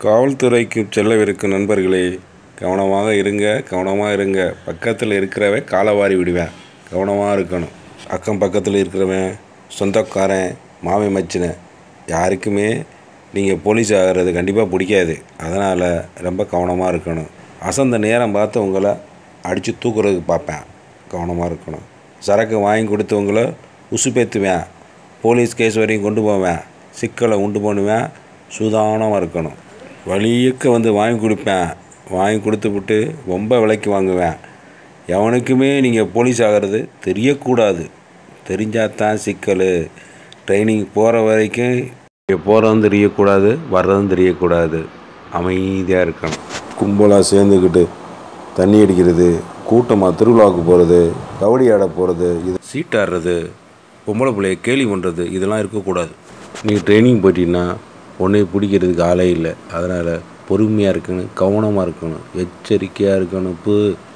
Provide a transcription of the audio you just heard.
காவல்துறைக்கு செல்லவிருக்கும் நண்பர்களே கவனமாக இருங்க கவனமாக இருங்க பக்கத்தில் இருக்கிறவன் காலை வாரி விடுவேன் கவனமாக இருக்கணும் அக்கம் பக்கத்தில் இருக்கிறவன் சொந்தக்காரன் மாமி மச்சினை யாருக்குமே நீங்கள் போலீஸ் ஆகிறது கண்டிப்பாக பிடிக்காது அதனால் ரொம்ப கவனமாக இருக்கணும் அசந்த நேரம் பார்த்து உங்களை அடித்து தூக்குறதுக்கு பார்ப்பேன் கவனமாக இருக்கணும் சரக்கு வாங்கி கொடுத்தவங்கள உசுப்பேற்றுவேன் போலீஸ் கேஸ் வரையும் கொண்டு போவேன் சிக்கலை உண்டு பண்ணுவேன் சூதானமாக இருக்கணும் வழியக்க வந்து வாங்கி கொடுப்பேன் வாங்கி கொடுத்துவிட்டு ரொம்ப விலைக்கு வாங்குவேன் எவனுக்குமே நீங்கள் போலீஸ் ஆகிறது தெரியக்கூடாது தெரிஞ்சால் தான் சிக்கல் ட்ரைனிங் போகிற வரைக்கும் இங்கே போகிறதும் தெரியக்கூடாது வர்றதும் தெரியக்கூடாது அமைதியாக இருக்கணும் கும்பலாக சேர்ந்துக்கிட்டு தண்ணி அடிக்கிறது கூட்டமாக திருவிழாவுக்கு போகிறது கபடி ஆட போகிறது இது சீட்டாடுறது பொம்பளை பிள்ளைய கேலி பண்ணுறது இதெல்லாம் இருக்கக்கூடாது நீங்கள் ட்ரைனிங் போயிட்டீங்கன்னா உன்னை பிடிக்கிறதுக்கு ஆளே இல்லை அதனால் பொறுமையாக இருக்கணும் கவனமாக இருக்கணும் எச்சரிக்கையாக இருக்கணும் இப்போ